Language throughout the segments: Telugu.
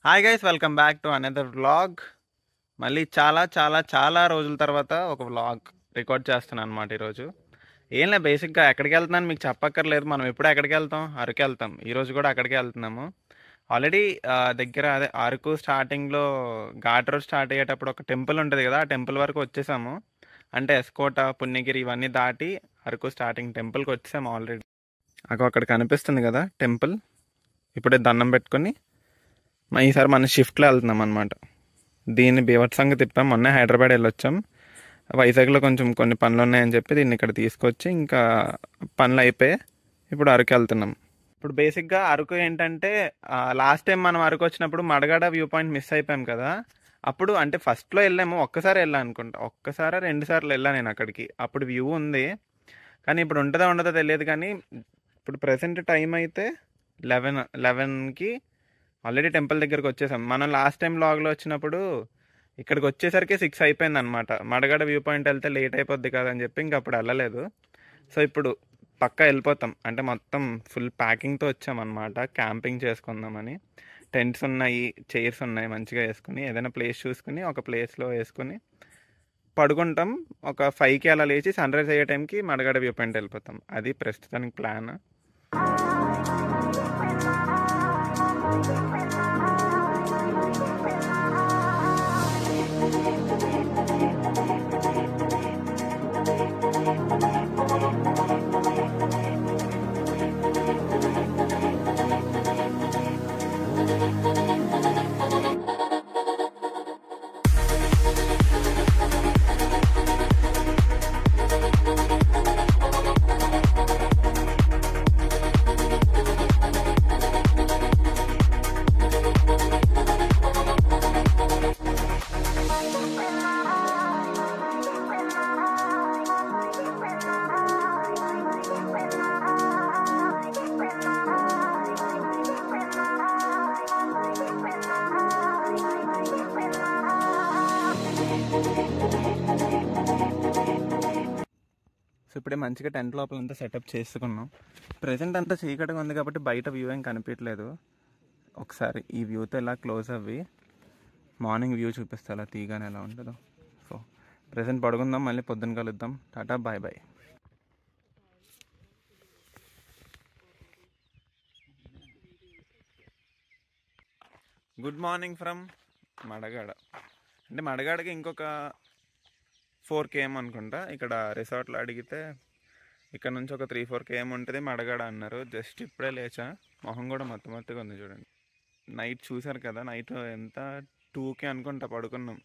Hi guys welcome back to another vlog మళ్ళీ చాలా చాలా చాలా రోజుల తర్వాత ఒక వ్లాగ్ రికార్డ్ చేస్తున్నాను అనమాట ఈరోజు ఏం లేదు బేసిక్గా ఎక్కడికి వెళ్తున్నాను మీకు చెప్పక్కర్లేదు మనం ఎప్పుడు ఎక్కడికి వెళ్తాం అరకు వెళ్తాం ఈరోజు కూడా అక్కడికే వెళ్తున్నాము ఆల్రెడీ దగ్గర అదే అరకు స్టార్టింగ్లో ఘాట్ రోడ్ స్టార్ట్ అయ్యేటప్పుడు ఒక టెంపుల్ ఉంటుంది కదా ఆ టెంపుల్ వరకు వచ్చేసాము అంటే ఎస్కోట పుణ్యగిరి ఇవన్నీ దాటి అరకు స్టార్టింగ్ టెంపుల్కి వచ్చేసాము ఆల్రెడీ అక్కడ అక్కడ కనిపిస్తుంది కదా టెంపుల్ ఇప్పుడే దండం పెట్టుకొని మ- ఈసారి మన షిఫ్ట్లో వెళ్తున్నాం అనమాట దీన్ని బీభత్సంగా తిప్పాం మొన్నే హైదరాబాద్ వెళ్ళొచ్చాం వైజాగ్లో కొంచెం కొన్ని పనులు ఉన్నాయని చెప్పి దీన్ని ఇక్కడ తీసుకొచ్చి ఇంకా పనులు అయిపోయి ఇప్పుడు అరకు వెళ్తున్నాం ఇప్పుడు బేసిక్గా అరకు ఏంటంటే లాస్ట్ టైం మనం అరకు వచ్చినప్పుడు మడగడ వ్యూ పాయింట్ మిస్ అయిపోయాం కదా అప్పుడు అంటే ఫస్ట్లో వెళ్ళాము ఒక్కసారి వెళ్ళాను అనుకుంటా ఒక్కసారి రెండు సార్లు వెళ్ళాను నేను అక్కడికి అప్పుడు వ్యూ ఉంది కానీ ఇప్పుడు ఉంటుందో ఉండదో తెలియదు కానీ ఇప్పుడు ప్రెసెంట్ టైం అయితే లెవెన్ లెవెన్కి ఆల్రెడీ టెంపుల్ దగ్గరికి వచ్చేసాం మనం లాస్ట్ టైం లాగ్లో వచ్చినప్పుడు ఇక్కడికి వచ్చేసరికి సిక్స్ అయిపోయింది అనమాట మడగడ వ్యూ పాయింట్ వెళ్తే లేట్ అయిపోద్ది కదా అని చెప్పి ఇంకా అప్పుడు వెళ్ళలేదు సో ఇప్పుడు పక్కా వెళ్ళిపోతాం అంటే మొత్తం ఫుల్ ప్యాకింగ్తో వచ్చామన్నమాట క్యాంపింగ్ చేసుకుందామని టెంట్స్ ఉన్నాయి చైర్స్ ఉన్నాయి మంచిగా వేసుకుని ఏదైనా ప్లేస్ చూసుకుని ఒక ప్లేస్లో వేసుకుని పడుకుంటాం ఒక ఫైవ్కి అలా లేచి సన్ రైజ్ అయ్యే టైంకి మడగడ వ్యూ పాయింట్ వెళ్ళిపోతాం అది ప్రస్తుతానికి ప్లాన్ సో ఇప్పుడే మంచిగా టెంట్ లోపల అంతా సెటప్ చేసుకున్నాం ప్రజెంట్ అంతా చీకటిగా ఉంది కాబట్టి బయట వ్యూ ఏం కనిపించలేదు ఒకసారి ఈ వ్యూతో ఇలా క్లోజ్ అవ్వి మార్నింగ్ వ్యూ చూపిస్తా అలా తీగానే ఎలా ఉంటుందో సో ప్రజెంట్ పడుకుందాం మళ్ళీ పొద్దున్న కలుద్దాం tata bye bye good morning from Madagada అంటే మడగాడకి ఇంకొక ఫోర్ కేఎం అనుకుంటా ఇక్కడ రిసార్ట్లో అడిగితే ఇక్కడ నుంచి ఒక త్రీ ఫోర్ కేఎం ఉంటుంది మడగాడ అన్నారు జస్ట్ ఇప్పుడే లేచా మొహం కూడా మొత్తం మొత్తగా ఉంది చూడండి నైట్ చూసారు కదా నైట్ ఎంత టూకే అనుకుంటా పడుకున్నాం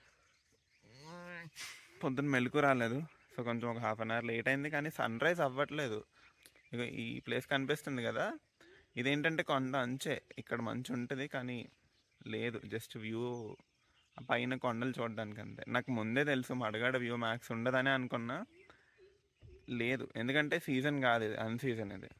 పొద్దున్న మెలకు రాలేదు సో కొంచెం ఒక హాఫ్ అన్ అవర్ లేట్ అయింది కానీ సన్ రైజ్ అవ్వట్లేదు ఇక ఈ ప్లేస్ కనిపిస్తుంది కదా ఇదేంటంటే కొంత అంచే ఇక్కడ మంచు ఉంటుంది కానీ లేదు జస్ట్ వ్యూ పైన కొండలు చూడడానికి అంతే నాకు ముందే తెలుసు మడగాడ వ్యూ మ్యాక్స్ ఉండదని అనుకున్నా లేదు ఎందుకంటే సీజన్ కాదు ఇది అన్ సీజన్ ఇది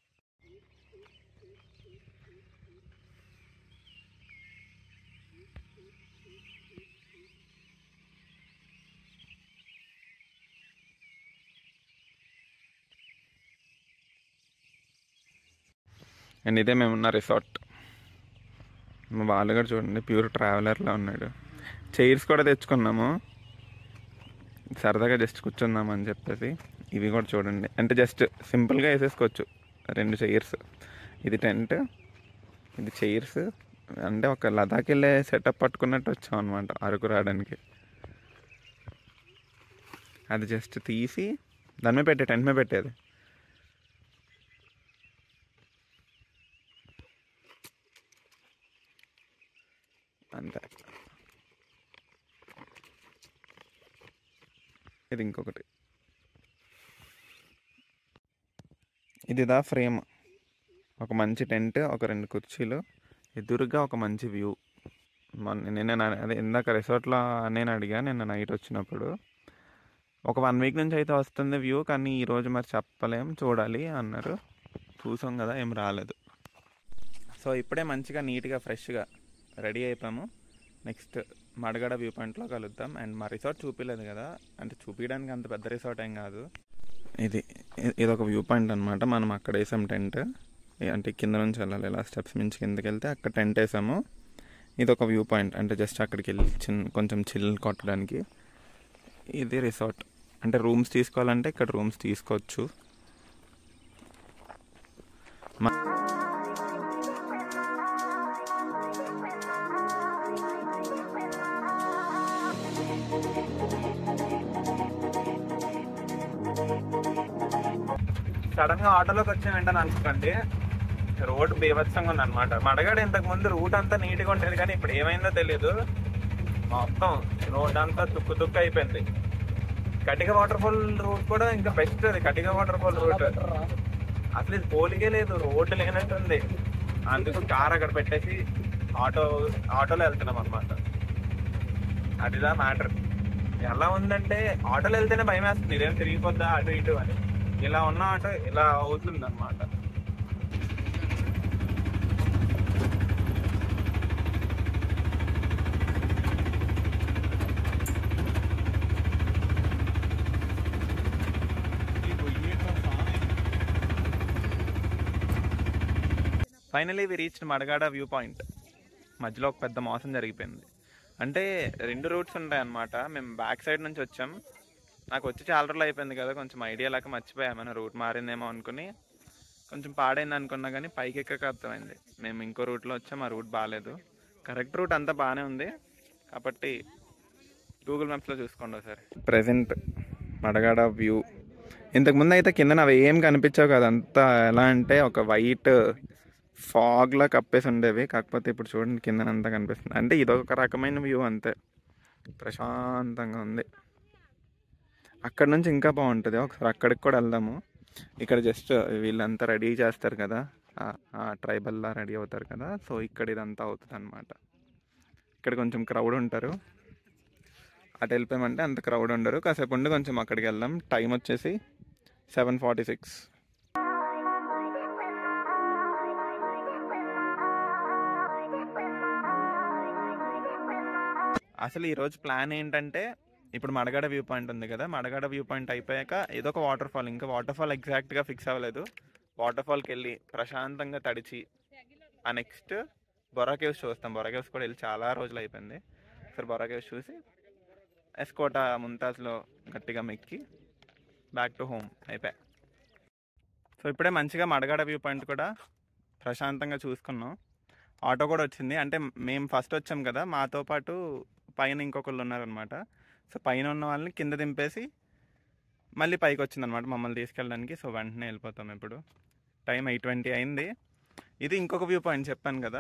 అండ్ ఇదే మేమున్న రిసార్ట్ మా వాళ్ళు కూడా చూడండి ప్యూర్ ట్రావెలర్లో ఉన్నాడు చైర్స్ కూడా తెచ్చుకున్నాము సరదాగా జస్ట్ కూర్చుందాం అని చెప్పేసి ఇవి కూడా చూడండి అంటే జస్ట్ సింపుల్గా వేసేసుకోవచ్చు రెండు చైర్స్ ఇది టెంట్ ఇది చైర్స్ అంటే ఒక లదాఖ్ వెళ్ళే సెటప్ పట్టుకున్నట్టు వచ్చాం అనమాట అరకు రావడానికి అది జస్ట్ తీసి దాని మీద పెట్టే టెంట్ మీద పెట్టేది అంతే ఇది ఇంకొకటి ఇది దా ఫ్రేమ్ ఒక మంచి టెంట్ ఒక రెండు కుర్చీలు ఎదురుగా ఒక మంచి వ్యూ మొన్న నిన్న నా- అదే ఇందాక రిసార్ట్లో నేను అడిగా నిన్న నైట్ వచ్చినప్పుడు ఒక వన్ వీక్ నుంచి అయితే వస్తుంది వ్యూ కానీ ఈరోజు మరి చెప్పలేం చూడాలి అన్నారు చూసాం కదా ఏం రాలేదు సో ఇప్పుడే మంచిగా నీట్గా ఫ్రెష్గా రెడీ అయిపోయాము నెక్స్ట్ మడగడ వ్యూ పాయింట్లో కలుద్దాం అండ్ మా రిసార్ట్ చూపించలేదు కదా అంటే చూపించడానికి అంత పెద్ద రిసార్ట్ ఏం కాదు ఇది ఇ- ఇది ఒక వ్యూ పాయింట్ అనమాట మనం అక్కడ వేసాం టెంట్ అంటే కింద నుంచి వెళ్ళాలి ఇలా స్టెప్స్ మించి కిందకి వెళ్తే అక్కడ టెంట్ వేసాము ఇది ఒక వ్యూ పాయింట్ అంటే జస్ట్ అక్కడికి వెళ్ళి చిన్న కొంచెం చిల్ కొట్టడానికి ఇది రిసార్ట్ అంటే రూమ్స్ తీసుకోవాలంటే ఇక్కడ రూమ్స్ తీసుకోవచ్చు మ- సడన్ గా ఆటోలోకి వచ్చిన వెంటనే అనుకోండి రోడ్ బీభత్సంగా ఉంది అనమాట మడగాడు ఇంతకు ముందు రూట్ అంతా నీట్ గా ఉండేది కానీ ఇప్పుడు ఏమైందో తెలియదు మొత్తం రోడ్ అంతా తుక్కు తుక్కు అయిపోయింది కటిక వాటర్ ఫాల్ రూట్ కూడా ఇంకా బెస్ట్ అది కటిక వాటర్ ఫాల్ రూట్ అసలు ఇది పోలికే లేదు రోడ్డు లేనట్టుంది అందుకు కార్ అక్కడ పెట్టేసి ఆటో ఆటోలో వెళ్తున్నాం అనమాట అదిదా మ్యాటర్ ఎలా ఉందంటే ఆటోలో వెళ్తేనే భయం వేస్తుంది ఇదేం తిరిగిపోద్దా అటు ఇటు అని ఇలా ఉన్న ఆటో ఇలా అవుతుంది అనమాట finally we reach Madagada view point మధ్యలో ఒక పెద్ద మోసం జరిగిపోయింది అంటే రెండు రూట్స్ ఉంటాయి అన్నమాట మేము బ్యాక్ సైడ్ నుంచి వచ్చాం నాకు వచ్చి చాలా రోజులు అయిపోయింది కదా కొంచెం ఐడియా లేక మర్చిపోయామని రూట్ మారిందేమో అనుకుని కొంచెం పాడైంది అనుకున్నా కానీ పైకి ఎక్కక అర్థమైంది మేము ఇంకో రూట్లో వచ్చాం ఆ రూట్ బాగాలేదు కరెక్ట్ రూట్ అంతా బాగానే ఉంది కాబట్టి గూగుల్ మ్యాప్స్లో చూసుకోండి ఒకసారి ప్రజెంట్ మడగాడ వ్యూ ఇంతకుముందు అయితే కింద అవి ఏం కనిపించావు కదా అంతా ఎలా అంటే ఒక వైట్ ఫాగ్లా కప్పేసి ఉండేవి కాకపోతే ఇప్పుడు చూడండి కిందనంతా కనిపిస్తుంది అంటే ఇదొక రకమైన వ్యూ అంతే ప్రశాంతంగా ఉంది అక్కడ నుంచి ఇంకా బాగుంటుంది ఒకసారి అక్కడికి కూడా వెళ్దాము ఇక్కడ జస్ట్ వీళ్ళంతా రెడీ చేస్తారు కదా ట్రైబల్లా రెడీ అవుతారు కదా సో ఇక్కడ ఇదంతా అవుతుంది అనమాట ఇక్కడ కొంచెం క్రౌడ్ ఉంటారు అటు వెళ్ళిపోయామంటే అంత క్రౌడ్ ఉండరు కాసేపు ఉండి కొంచెం అక్కడికి వెళ్దాం టైం వచ్చేసి సెవెన్ ఫార్టీ సిక్స్ అసలు ఈరోజు ప్లాన్ ఏంటంటే ఇప్పుడు మడగడ వ్యూ పాయింట్ ఉంది కదా మడగడ వ్యూ పాయింట్ అయిపోయాక ఏదో ఒక వాటర్ ఫాల్ ఇంకా వాటర్ ఫాల్ ఎగ్జాక్ట్గా ఫిక్స్ అవ్వలేదు వాటర్ ఫాల్కి వెళ్ళి ప్రశాంతంగా తడిచి ఆ నెక్స్ట్ బొర్రా కేవ్స్ చూస్తాం బొర్రా కేవ్స్ కూడా వెళ్ళి చాలా రోజులు అయిపోయింది సరే బొర్రా కేవ్స్ చూసి ఎస్కోట ముంతాజ్లో గట్టిగా మెక్కి బ్యాక్ టు హోమ్ అయిపోయా సో ఇప్పుడే మంచిగా మడగడ వ్యూ పాయింట్ కూడా ప్రశాంతంగా చూసుకున్నాం ఆటో కూడా వచ్చింది అంటే మేము ఫస్ట్ వచ్చాం కదా మాతో పాటు పైన ఇంకొకళ్ళు ఉన్నారనమాట సో పైన ఉన్న వాళ్ళని కింద దింపేసి మళ్ళీ పైకి వచ్చిందనమాట మమ్మల్ని తీసుకెళ్ళడానికి సో వెంటనే వెళ్ళిపోతాం ఇప్పుడు టైం ఎయిట్ ట్వంటీ అయింది ఇది ఇంకొక వ్యూ పాయింట్ చెప్పాను కదా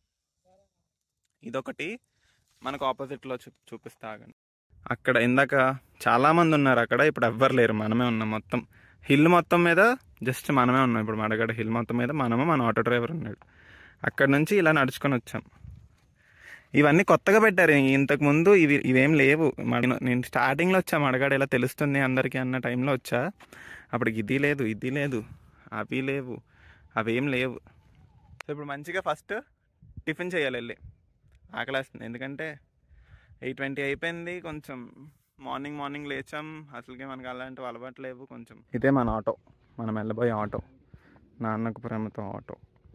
ఇదొకటి మనకు ఆపోజిట్లో చూ చూపిస్తా ఆగండి. అక్కడ ఇందాక చాలామంది ఉన్నారు అక్కడ ఇప్పుడు ఎవ్వరు లేరు మనమే ఉన్నాం మొత్తం హిల్ మొత్తం మీద జస్ట్ మనమే ఉన్నాం ఇప్పుడు మడగడ హిల్ మొత్తం మీద మనము మన ఆటో డ్రైవర్ ఉన్నాడు అక్కడ నుంచి ఇలా నడుచుకొని వచ్చాం ఇవన్నీ కొత్తగా పెట్టారు ఇంతకు ముందు ఇవి ఇవేం లేవు మన- నేను స్టార్టింగ్లో వచ్చా మడగాడు ఇలా తెలుస్తుంది అందరికీ అన్న టైంలో వచ్చా అప్పుడు ఇది లేదు ఇది లేదు అవి లేవు అవేం లేవు సో ఇప్పుడు మంచిగా ఫస్ట్ టిఫిన్ చేయాలి వెళ్ళి ఆకలేస్తుంది ఎందుకంటే ఎయిట్ ట్వంటీ అయిపోయింది కొంచెం మార్నింగ్ మార్నింగ్ లేచాం అసలుకే మనకు అలాంటివి అలవాటు లేవు కొంచెం ఇదే మన ఆటో మనం వెళ్ళబోయే ఆటో నాన్నకు ప్రేమతో ఆటో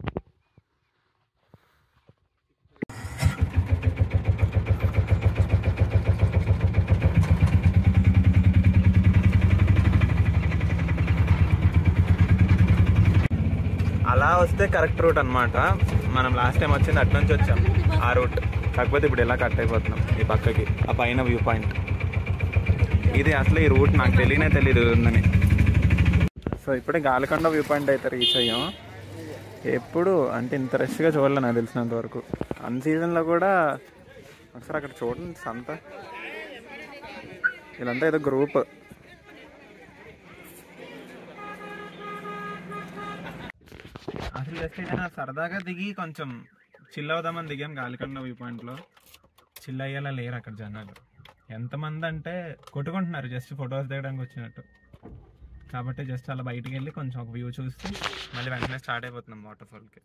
అలా వస్తే కరెక్ట్ రూట్ అన్నమాట మనం లాస్ట్ టైం వచ్చింది అటు నుంచి వచ్చాం ఆ రూట్ కాకపోతే ఇప్పుడు ఇలా కట్ అయిపోతున్నాం ఈ పక్కకి ఆ పైన వ్యూ పాయింట్ ఇది అసలు ఈ రూట్ నాకు తెలియనే తెలియదు ఉందని సో ఇప్పుడే గాలికొండ వ్యూ పాయింట్ అయితే రీచ్ అయ్యాం ఎప్పుడు అంటే ఇంత రష్గా చూడలే నాకు తెలిసినంత వరకు అన్ సీజన్లో కూడా ఒకసారి అక్కడ చూడండి సంత వీళ్ళంతా ఏదో గ్రూప్ అసలు జస్ట్ ఏదైనా సరదాగా దిగి కొంచెం చిల్ అవుదామని దిగాం గాలికొండ వ్యూ పాయింట్లో చిల్ అయ్యేలా లేరు అక్కడ జనాలు ఎంతమంది అంటే కొట్టుకుంటున్నారు జస్ట్ ఫొటోస్ దిగడానికి వచ్చినట్టు కాబట్టి జస్ట్ అలా బయటికి వెళ్ళి కొంచెం ఒక వ్యూ చూసి మళ్ళీ వెంటనే స్టార్ట్ అయిపోతున్నాం వాటర్ ఫాల్కి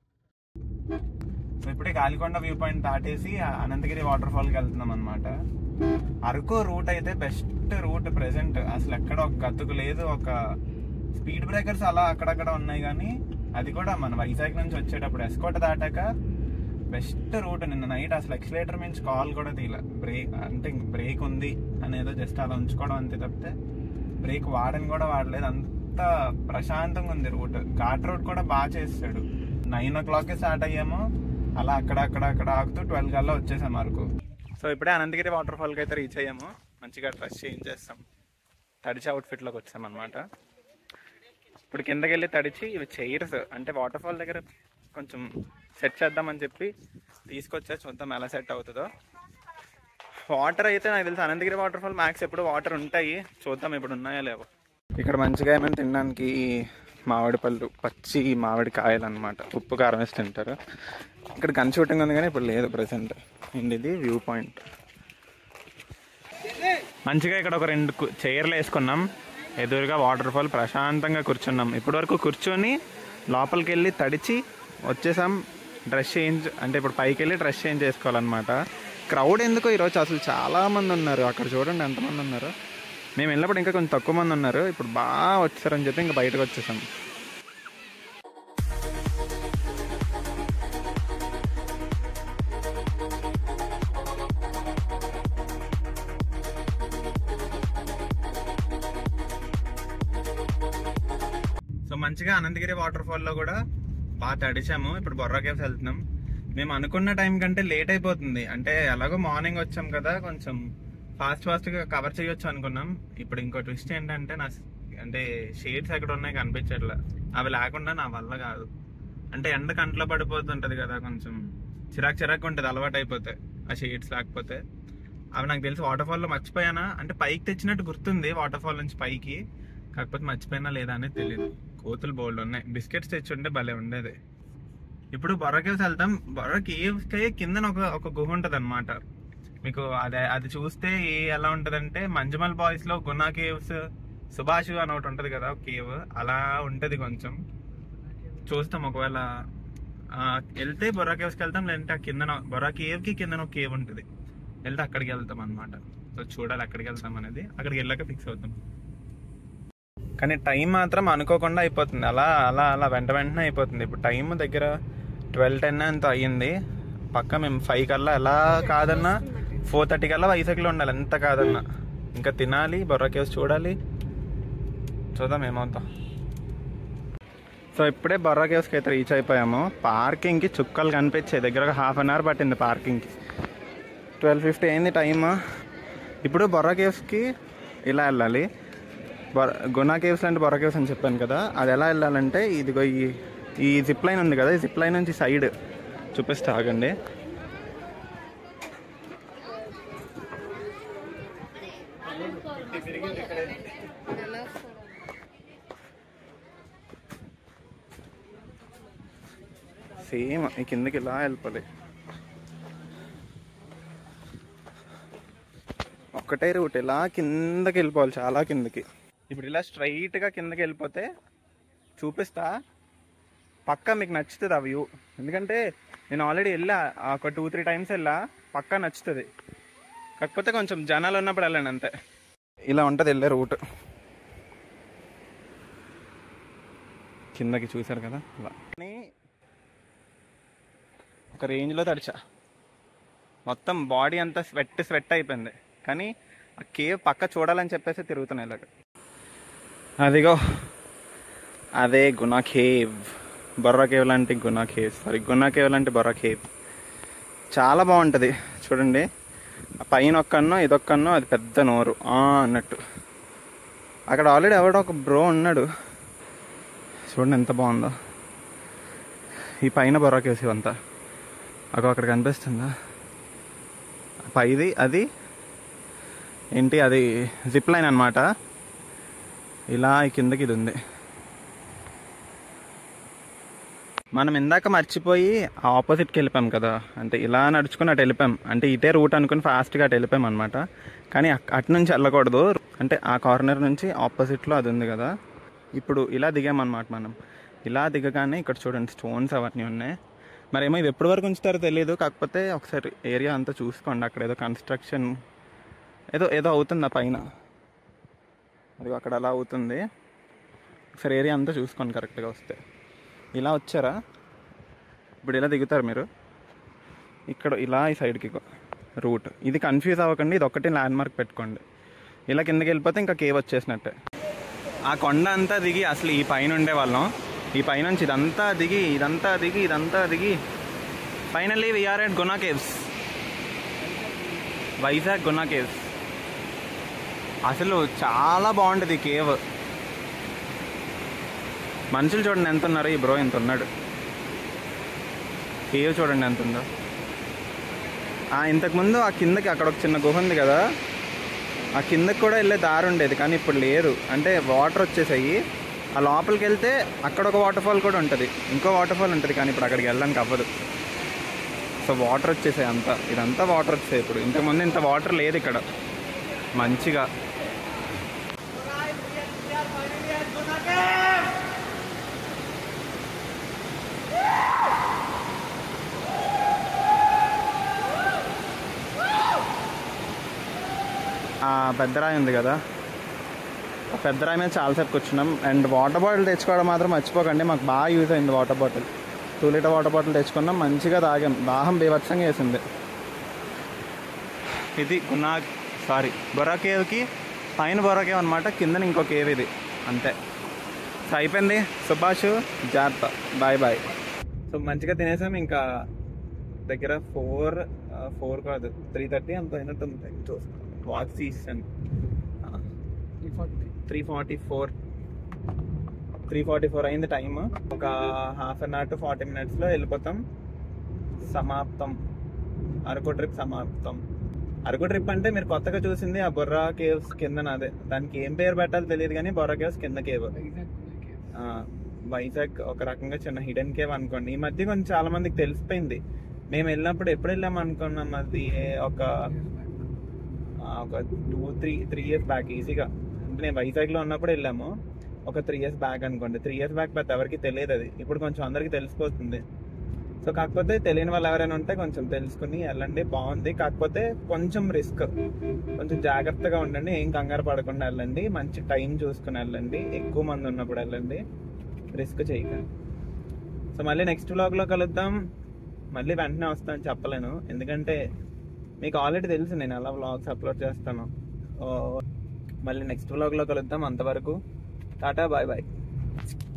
సో ఇప్పుడే గాలికొండ వ్యూ పాయింట్ దాటేసి ఆ అనంతగిరి వాటర్ ఫాల్కి వెళ్తున్నాం అనమాట అరకు రూట్ అయితే బెస్ట్ రూట్ ప్రెసెంట్ అసలు ఎక్కడ ఒక గతుకు లేదు ఒక స్పీడ్ బ్రేకర్స్ అలా అక్కడక్కడ ఉన్నాయి కానీ అది కూడా మన వైజాగ్ నుంచి వచ్చేటప్పుడు ఎస్కోట దాటాక బెస్ట్ రూట్ నిన్న నైట్ అసలు ఎక్సిలేటర్ మించి కాల్ కూడా తీయలే బ్రేక్ అంటే బ్రేక్ ఉంది అనేదో జస్ట్ అలా ఉంచుకోవడం అంతే తప్పితే బ్రేక్ వాడని కూడా వాడలేదు అంత ప్రశాంతంగా ఉంది రూట్ ఘాట్ రోడ్ కూడా బాగా చేసాడు నైన్ ఓ క్లాక్కి స్టార్ట్ అయ్యాము అలా అక్కడ అక్కడ అక్కడ ఆగుతూ ట్వెల్వ్ కల్లా వచ్చేసాం వరకు సో ఇప్పుడే అనంతగిరి వాటర్ ఫాల్కి అయితే రీచ్ అయ్యాము మంచిగా డ్రెస్ చేంజ్ చేస్తాం తడిచి అవుట్ఫిట్లోకి వచ్చాం అనమాట ఇప్పుడు కిందకి వెళ్ళి తడిచి ఇవి చైర్స్ అంటే వాటర్ ఫాల్ దగ్గర కొంచెం సెట్ చేద్దామని చెప్పి తీసుకొచ్చా చూద్దాం ఎలా సెట్ అవుతుందో వాటర్ అయితే నాకు తెలుసు అనంతగిరి వాటర్ ఫాల్ మ్యాక్స్ ఎప్పుడు వాటర్ ఉంటాయి చూద్దాం ఇప్పుడు ఉన్నాయో లేవో ఇక్కడ మంచిగా ఏమైనా తినడానికి మామిడి పళ్ళు పచ్చి మామిడి కాయలు అనమాట ఉప్పు కారం వేసి తింటారు ఇక్కడ గన్ షూటింగ్ ఉంది కానీ ఇప్పుడు లేదు ప్రజెంట్ అండ్ ఇది వ్యూ పాయింట్ మంచిగా ఇక్కడ ఒక రెండు కు- చైర్లు వేసుకున్నాం ఎదురుగా వాటర్ ఫాల్ ప్రశాంతంగా కూర్చున్నాం ఇప్పటి వరకు కూర్చొని లోపలికి వెళ్ళి తడిచి వచ్చేసాం డ్రెస్ చేంజ్ అంటే ఇప్పుడు పైకి వెళ్ళి డ్రెస్ చేంజ్ చేసుకోవాలన్నమాట క్రౌడ్ ఎందుకో ఈరోజు అసలు చాలా మంది ఉన్నారు అక్కడ చూడండి ఎంతమంది ఉన్నారు మేము వెళ్ళినప్పుడు ఇంకా కొంచెం తక్కువ మంది ఉన్నారు ఇప్పుడు బాగా వచ్చారని చెప్పి ఇంకా బయటకు వచ్చేసాం సో మంచిగా అనంతగిరి వాటర్ ఫాల్ లో కూడా బాగా తడిచాము ఇప్పుడు బొర్రా కేవ్స్ వెళ్తున్నాం మేము అనుకున్న టైం కంటే లేట్ అయిపోతుంది అంటే ఎలాగో మార్నింగ్ వచ్చాం కదా కొంచెం ఫాస్ట్ ఫాస్ట్ గా కవర్ చేయొచ్చు అనుకున్నాం ఇప్పుడు ఇంకో ట్విస్ట్ ఏంటంటే నా అంటే షేడ్స్ ఎక్కడ ఉన్నాయి కనిపించట్లే అవి లేకుండా నా వల్ల కాదు అంటే ఎండ కంట్లో పడిపోతుంటది కదా కొంచెం చిరాకు చిరాకు ఉంటుంది అలవాటు అయిపోతే ఆ షేడ్స్ లేకపోతే అవి నాకు తెలిసి వాటర్ ఫాల్ లో మర్చిపోయానా అంటే పైకి తెచ్చినట్టు గుర్తుంది వాటర్ ఫాల్ నుంచి పైకి కాకపోతే మర్చిపోయినా లేదా అనేది తెలియదు కోతులు బోల్డ్ ఉన్నాయి బిస్కెట్స్ తెచ్చుంటే భలే ఉండేది ఇప్పుడు బొర్ర కేవ్స్ వెళ్తాం బొర్ర కేవ్స్ కి కింద ఒక ఒక గుహ ఉంటది అనమాట మీకు అదే అది చూస్తే ఏ- ఎలా ఉంటదంటే మంజుమల్ బాయ్స్ లో గునా కేవ్స్ సుభాష్ అని ఒకటి ఉంటది కదా కేవ్ అలా ఉంటది కొంచెం చూస్తాం ఒకవేళ ఆ, వెళ్తే బొర్రా కేవ్స్ కి వెళ్తాం లేదంటే ఆ కింద బొర్రా కేవ్ కి కింద ఒక కేవ్ ఉంటది వెళ్తే అక్కడికి వెళ్తాం అనమాట సో చూడాలి అక్కడికి వెళ్తాం అనేది అక్కడికి వెళ్ళాక ఫిక్స్ అవుతాం కానీ టైం మాత్రం అనుకోకుండా అయిపోతుంది అలా అలా అలా వెంట వెంటనే అయిపోతుంది ఇప్పుడు టైం దగ్గర ట్వెల్వ్ టెన్ అంత అయ్యింది పక్క మేము ఫైవ్ కల్లా ఎలా కాదన్నా ఫోర్ థర్టీ కల్లా వైజాగ్లో ఉండాలి ఎంత కాదన్నా ఇంకా తినాలి బొర్రా కేవ్స్ చూడాలి చూద్దాం ఏమవుతాం సో ఇప్పుడే బొర్రా కేవ్స్కి అయితే రీచ్ అయిపోయాము పార్కింగ్కి చుక్కలు కనిపించాయి దగ్గర ఒక హాఫ్ అన్ అవర్ పట్టింది పార్కింగ్కి ట్వెల్వ్ ఫిఫ్టీ అయింది టైమ్ ఇప్పుడు బొర్రా కేవ్స్కి ఇలా వెళ్ళాలి బొర గునా కేవ్స్ అంటే బొర్రా కేవ్స్ అని చెప్పాను కదా అది ఎలా వెళ్ళాలంటే ఇదిగో ఈ ఈ జిప్ లైన్ ఉంది కదా ఈ జిప్ లైన్ నుంచి సైడ్ చూపిస్తే ఆగండి సేమ్ ఈ కిందకి ఇలా వెళ్ళిపోలే ఒక్కటే రూట్ ఇలా కిందకి వెళ్ళిపోవాలి చాలా కిందకి ఇప్పుడు ఇలా స్ట్రైట్గా కిందకి వెళ్ళిపోతే చూపిస్తా పక్కా మీకు నచ్చుతుంది ఆ వ్యూ ఎందుకంటే నేను ఆల్రెడీ వెళ్ళా ఆ ఒక టూ త్రీ టైమ్స్ వెళ్ళా పక్కా నచ్చుతుంది కాకపోతే కొంచెం జనాలు ఉన్నప్పుడు వెళ్ళండి అంతే ఇలా ఉంటుంది వెళ్ళే రూట్ కిందకి చూసారు కదా ఇలా కానీ ఒక రేంజ్లో తడిచా మొత్తం బాడీ అంతా స్వెట్ స్వెట్ అయిపోయింది కానీ ఆ కేవ్ పక్క చూడాలని చెప్పేసి తిరుగుతున్నాయి ఇలాగ అదిగో అదే గునా కేవ్ బొర్రా కేవ్ లాంటి Guna cave sorry Guna cave లాంటి బొర్రా కేవ్ చాలా బాగుంటుంది చూడండి ఆ పైన ఒక్కన్నో ఇదొక్కన్నో అది పెద్ద నోరు ఆ అన్నట్టు అక్కడ ఆల్రెడీ ఎవడో ఒక బ్రో ఉన్నాడు చూడండి ఎంత బాగుందో ఈ పైన బొర్రా కేవ్స్ ఇవంతా అగో అక్కడ కనిపిస్తుందా పైది అది ఏంటి అది జిప్ లైన్ అనమాట ఇలా ఈ కిందకి ఇది ఉంది మనం ఇందాక మర్చిపోయి ఆ ఆపోజిట్కి వెళ్ళిపోయాం కదా అంటే ఇలా నడుచుకుని అటు వెళ్ళిపోయాం అంటే ఇటే రూట్ అనుకుని ఫాస్ట్గా అటు వెళ్ళిపోయాం అనమాట కానీ అక్- అటు నుంచి వెళ్ళకూడదు అంటే ఆ కార్నర్ నుంచి ఆపోజిట్లో అది ఉంది కదా ఇప్పుడు ఇలా దిగామన్నమాట మనం ఇలా దిగగానే ఇక్కడ చూడండి స్టోన్స్ అవన్నీ ఉన్నాయి మరేమో ఇది ఎప్పటి వరకు ఉంచుతారో తెలియదు కాకపోతే ఒకసారి ఏరియా అంతా చూసుకోండి అక్కడ ఏదో కన్స్ట్రక్షన్ ఏదో ఏదో అవుతుంది ఆ పైన అది అక్కడ అలా అవుతుంది ఒకసారి ఏరియా అంతా చూసుకోండి కరెక్ట్గా వస్తే ఇలా వచ్చారా ఇప్పుడు ఇలా దిగుతారు మీరు ఇక్కడ ఇలా ఈ సైడ్కి రూట్ ఇది కన్ఫ్యూజ్ అవ్వకండి ఇది ఒక్కటి ల్యాండ్ మార్క్ పెట్టుకోండి ఇలా కిందకి వెళ్ళిపోతే ఇంకా కేవ్ వచ్చేసినట్టే ఆ కొండ అంతా దిగి అసలు ఈ పైన ఉండే వాళ్ళం ఈ పైనుంచి ఇదంతా దిగి ఇదంతా దిగి ఇదంతా దిగి finally we are at Guna caves Vizag Guna caves అసలు చాలా బాగుంటుంది ఈ కేవ్ మనుషులు చూడండి ఎంత ఉన్నారు ఈ బ్రో ఎంత ఉన్నాడు కేవ్ చూడండి ఎంత ఉందో ఆ, ఇంతకుముందు ఆ కిందకి అక్కడ ఒక చిన్న గుహ ఉంది కదా ఆ కిందకి కూడా వెళ్ళే దారి ఉండేది కానీ ఇప్పుడు లేదు అంటే వాటర్ వచ్చేసాయి ఆ లోపలికి వెళ్తే అక్కడ ఒక వాటర్ ఫాల్ కూడా ఉంటుంది ఇంకో వాటర్ ఫాల్ ఉంటుంది కానీ ఇప్పుడు అక్కడికి వెళ్ళడానికి అవ్వదు సో వాటర్ వచ్చేసాయి అంతా ఇదంతా వాటర్ వచ్చేసాయి ఇప్పుడు ఇంతకుముందు ఇంత వాటర్ లేదు ఇక్కడ మంచిగా ఆ పెద్ద రాయి ఉంది కదా ఆ పెద్ద రాయి మీద చాలాసేపు కూర్చున్నాం అండ్ వాటర్ బాటిల్ తెచ్చుకోవడం మాత్రం మర్చిపోకండి మాకు బాగా యూజ్ అయింది water bottle two litre water bottle తెచ్చుకున్నాం మంచిగా తాగాం దాహం బీభత్సంగా వేసింది ఇది గునా సారీ బొర్రా కేవ్కి పైన బొర్రా కేవ్ అనమాట కింద ఇంకో కేవ్ ఇది అంతే సో అయిపోయింది సుభాష్ జాగ్రత్త బాయ్ బాయ్ సో మంచిగా తినేసాం ఇంకా దగ్గర ఫోర్ ఫోర్ కాదు త్రీ థర్టీ అంత అయినట్టుంది చూసుకోండి వాచ్ తీసాను three forty four three forty four అయింది టైం ఒక half an hour to forty మినిట్స్లో వెళ్ళిపోతాం సమాప్తం అరకు ట్రిప్ సమాప్తం అరకు ట్రిప్ అంటే మీరు కొత్తగా చూసింది ఆ బొర్రా కేవ్స్ కింద అదే దానికి ఏం పేరు పెట్టాలో తెలియదు కానీ బొర్రా కేవ్స్ కింద కేవ్ ఆ, వైజాగ్ ఒక రకంగా చిన్న హిడెన్ కేవ్ అనుకోండి ఈ మధ్య కొంచెం చాలా మందికి తెలిసిపోయింది మేము వెళ్ళినప్పుడు ఎప్పుడు వెళ్ళాం అనుకున్నాం అది ఒక ఆ, ఒక two three three years back ఈజీగా అంటే నేను వైజాగ్లో ఉన్నప్పుడు వెళ్ళాము ఒక త్రీ ఇయర్స్ బ్యాక్ అనుకోండి త్రీ ఇయర్స్ బ్యాక్ పెద్ద ఎవరికి తెలియదు అది ఇప్పుడు కొంచెం అందరికి తెలిసిపోతుంది సో కాకపోతే తెలియని వాళ్ళు ఎవరైనా ఉంటే కొంచెం తెలుసుకుని వెళ్ళండి బాగుంది కాకపోతే కొంచెం రిస్క్ కొంచెం జాగ్రత్తగా ఉండండి ఏం కంగారు పడకుండా వెళ్ళండి మంచి టైం చూసుకుని వెళ్ళండి ఎక్కువ మంది ఉన్నప్పుడు వెళ్ళండి రిస్క్ చేయకండి సో మళ్ళీ నెక్స్ట్ వ్లాగ్లో కలుద్దాం మళ్ళీ వెంటనే వస్తాను చెప్పలేను ఎందుకంటే మీకు ఆల్రెడీ తెలుసు నేను ఎలా వ్లాగ్స్ అప్లోడ్ చేస్తాను ఓ, మళ్ళీ నెక్స్ట్ వ్లాగ్లో కలుద్దాం అంతవరకు టాటా బాయ్ బాయ్